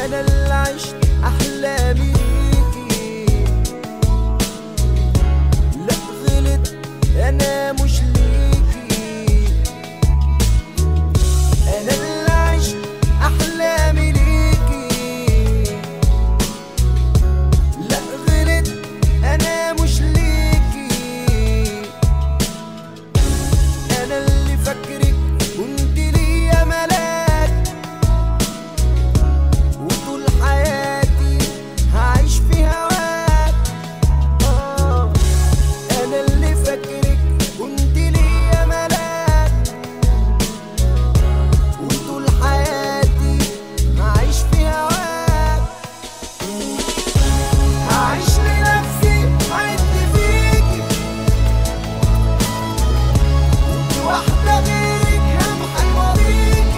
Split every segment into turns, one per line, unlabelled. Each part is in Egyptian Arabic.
انا اللي عشت احلامي ليكي لا غلط انا مش ليكي انا اللي عشت احلامي ليكي لا غلط انا مش ليكي انا اللي فاكرك كنت ليا ملاك وطول حياتي هعيش في هواك آه انا اللي فاكرك كنت ليا ملاك وطول حياتي هعيش في هواك هعيش لنفسي عد فيكي انت واحدة غيرك همحى ماضيكي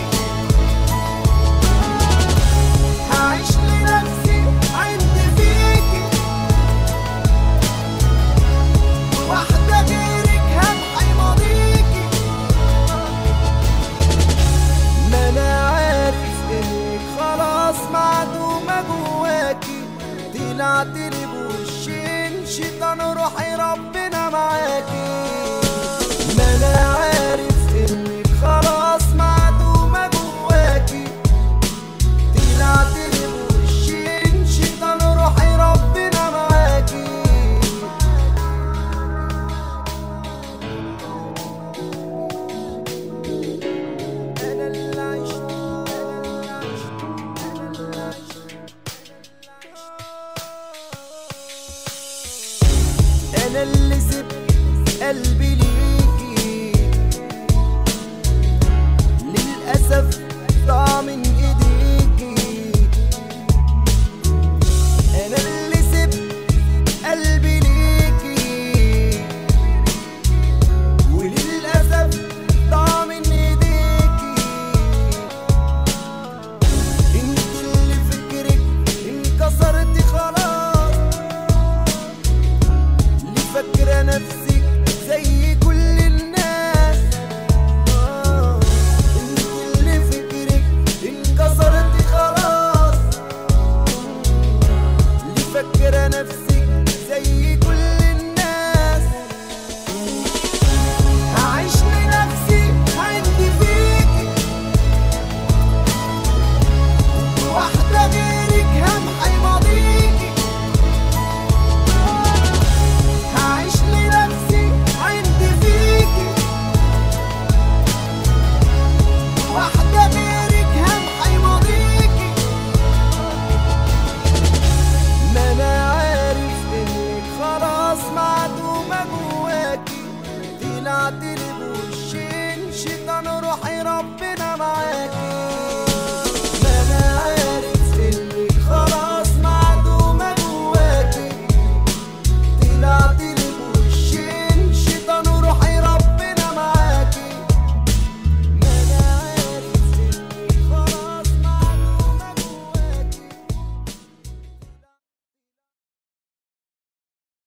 هعيش لنفسي عد فيكي واحدة غيرك همحى ماضيكي ما انا عارف انك خلاص معدومة جواكي طلعت لي بوشين شيطان روحي ربنا معاكي ما انا عارف انك خلاص معدومة جواكي طلعت لي بوشين شيطان روحي ربنا معاكي انا اللي عشت انا اللي عشت انا اللي عشت انا اللي سبت قلبي ليكي للاسف ضاع من ايديكي انا اللي سبت قلبي ليكي وللاسف ضاع من ايديكي انت اللي فكرك انكسرتي خلاص اللي فاكرة نفسك زي كل الناس آه، انت اللي فكرك انكسرتي خلاص اللي فاكرة نفسك زي كل الناس هعيش لنفسي عندي فيكي واحدة غيرك همحى ماضيكي هعيش لنفسي عندي فيكي واحدة غيرك همحى ماضيكي ما انا عارف انك خلاص معدومة جواكي طلعت لي